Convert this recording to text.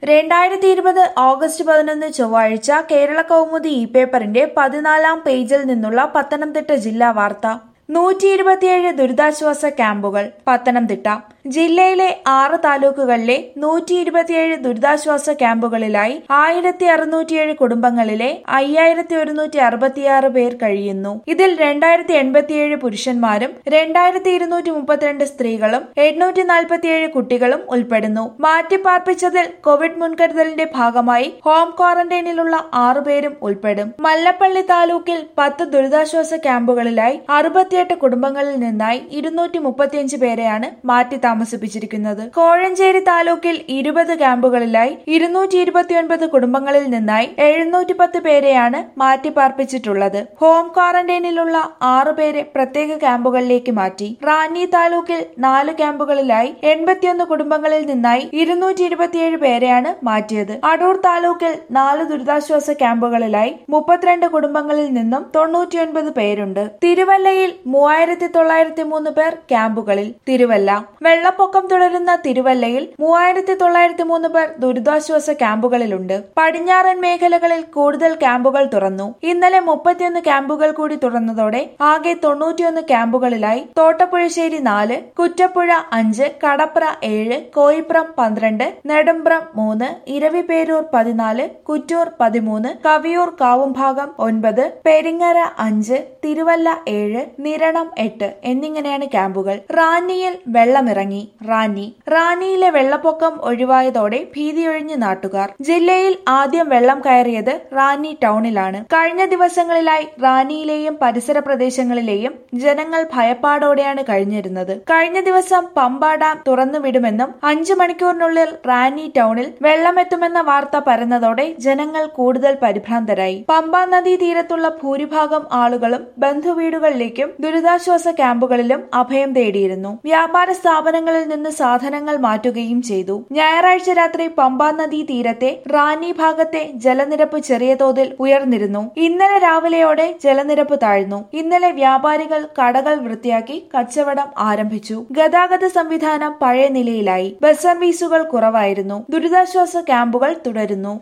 രണ്ടായിരത്തി ഇരുപത് ഓഗസ്റ്റ് പതിനൊന്ന് ചൊവ്വാഴ്ച കേരള കൗമുദി ഇ പേപ്പറിന്റെ പതിനാലാം പേജിൽ നിന്നുള്ള പത്തനംതിട്ട ജില്ലാ വാർത്ത നൂറ്റി ഇരുപത്തിയേഴ് ദുരിതാശ്വാസ ക്യാമ്പുകൾ പത്തനംതിട്ട ജില്ലയിലെ ആറ് താലൂക്കുകളിലെ നൂറ്റി ഇരുപത്തിയേഴ് ദുരിതാശ്വാസ ക്യാമ്പുകളിലായി ആയിരത്തി അറുന്നൂറ്റിയേഴ് കുടുംബങ്ങളിലെ അയ്യായിരത്തി ഒരുന്നൂറ്റി അറുപത്തിയാറ് പേർ കഴിയുന്നു ഇതിൽ രണ്ടായിരത്തി എൺപത്തിയേഴ് പുരുഷന്മാരും രണ്ടായിരത്തി ഇരുന്നൂറ്റി മുപ്പത്തിരണ്ട് സ്ത്രീകളും എണ്ണൂറ്റി നാൽപ്പത്തിയേഴ് കുട്ടികളും ഉൾപ്പെടുന്നു മാറ്റിപ്പാർപ്പിച്ചതിൽ കോവിഡ് മുൻകരുതലിന്റെ ഭാഗമായി ഹോം ക്വാറന്റൈനിലുള്ള ആറുപേരും ഉൾപ്പെടും മല്ലപ്പള്ളി താലൂക്കിൽ പത്ത് ദുരിതാശ്വാസ ക്യാമ്പുകളിലായി അറുപത്തിയെട്ട് കുടുംബങ്ങളിൽ നിന്നായി ഇരുന്നൂറ്റി മുപ്പത്തിയഞ്ച് പേരെയാണ് മാറ്റി താമസിപ്പിച്ചിരിക്കുന്നത് കോഴഞ്ചേരി താലൂക്കിൽ ഇരുപത് ക്യാമ്പുകളിലായി ഇരുന്നൂറ്റി ഇരുപത്തിയൊൻപത് കുടുംബങ്ങളിൽ നിന്നായി എഴുന്നൂറ്റി പത്ത് പേരെയാണ് മാറ്റിപ്പാർപ്പിച്ചിട്ടുള്ളത് ഹോം ക്വാറന്റൈനിലുള്ള ആറ് പേരെ പ്രത്യേക ക്യാമ്പുകളിലേക്ക് മാറ്റി റാന്നി താലൂക്കിൽ നാല് ക്യാമ്പുകളിലായി എൺപത്തിയൊന്ന് കുടുംബങ്ങളിൽ നിന്നായി ഇരുന്നൂറ്റി ഇരുപത്തിയേഴ് പേരെയാണ് മാറ്റിയത് അടൂർ താലൂക്കിൽ നാല് ദുരിതാശ്വാസ ക്യാമ്പുകളിലായി മുപ്പത്തിരണ്ട് കുടുംബങ്ങളിൽ നിന്നും തൊണ്ണൂറ്റിയൊൻപത് പേരുണ്ട് തിരുവല്ലയിൽ മൂവായിരത്തി തൊള്ളായിരത്തി മൂന്ന് പേർ ക്യാമ്പുകളിൽ തിരുവല്ല വെള്ളപ്പൊക്കം തുടരുന്ന തിരുവല്ലയിൽ മൂവായിരത്തി തൊള്ളായിരത്തി മൂന്ന് പേർ ദുരിതാശ്വാസ ക്യാമ്പുകളിലുണ്ട് പടിഞ്ഞാറൻ മേഖലകളിൽ കൂടുതൽ ക്യാമ്പുകൾ തുറന്നു ഇന്നലെ മുപ്പത്തിയൊന്ന് ക്യാമ്പുകൾ കൂടി തുറന്നതോടെ ആകെ തൊണ്ണൂറ്റിയൊന്ന് ക്യാമ്പുകളിലായി തോട്ടപ്പുഴശ്ശേരി നാല് കുറ്റപ്പുഴ അഞ്ച് കടപ്ര ഏഴ് കോയിപ്രം പന്ത്രണ്ട് നെടുമ്പ്രം മൂന്ന് ഇരവിപേരൂർ പതിനാല് കുറ്റൂർ പതിമൂന്ന് കവിയൂർ കാവുംഭാഗം ഒൻപത് പെരിങ്ങര അഞ്ച് തിരുവല്ല ഏഴ് നിരണം എട്ട് എന്നിങ്ങനെയാണ് ക്യാമ്പുകൾ റാന്നിയിൽ വെള്ളമിറങ്ങി റാന്നി റാന്നിയിലെ വെള്ളപ്പൊക്കം ഒഴിവായതോടെ ഭീതിയൊഴിഞ്ഞ് നാട്ടുകാർ ജില്ലയിൽ ആദ്യം വെള്ളം കയറിയത് റാന്നി ടൗണിലാണ് കഴിഞ്ഞ ദിവസങ്ങളിലായി റാന്നിയിലെയും പരിസര പ്രദേശങ്ങളിലെയും ജനങ്ങൾ ഭയപ്പാടോടെയാണ് കഴിഞ്ഞിരുന്നത് കഴിഞ്ഞ ദിവസം പമ്പ ഡാം തുറന്നുവിടുമെന്നും അഞ്ചു മണിക്കൂറിനുള്ളിൽ റാന്നി ടൗണിൽ വെള്ളമെത്തുമെന്ന വാർത്ത പരന്നതോടെ ജനങ്ങൾ കൂടുതൽ പരിഭ്രാന്തരായി പമ്പ നദീ തീരത്തുള്ള ഭൂരിഭാഗം ആളുകളും ബന്ധുവീടുകളിലേക്കും ദുരിതാശ്വാസ ക്യാമ്പുകളിലും അഭയം തേടിയിരുന്നു വ്യാപാര സ്ഥാപനങ്ങളിൽ നിന്ന് സാധനങ്ങൾ മാറ്റുകയും ചെയ്തു ഞായറാഴ്ച രാത്രി പമ്പാ നദീ തീരത്തെ റാന്നി ഭാഗത്തെ ജലനിരപ്പ് ചെറിയ തോതിൽ ഉയർന്നിരുന്നു ഇന്നലെ രാവിലെയോടെ ജലനിരപ്പ് താഴ്ന്നു ഇന്നലെ വ്യാപാരികൾ കടകൾ വൃത്തിയാക്കി കച്ചവടം ആരംഭിച്ചു ഗതാഗത സംവിധാനം പഴയ നിലയിലായി ബസ് സർവീസുകൾ കുറവായിരുന്നു ദുരിതാശ്വാസ ക്യാമ്പുകൾ തുടരുന്നു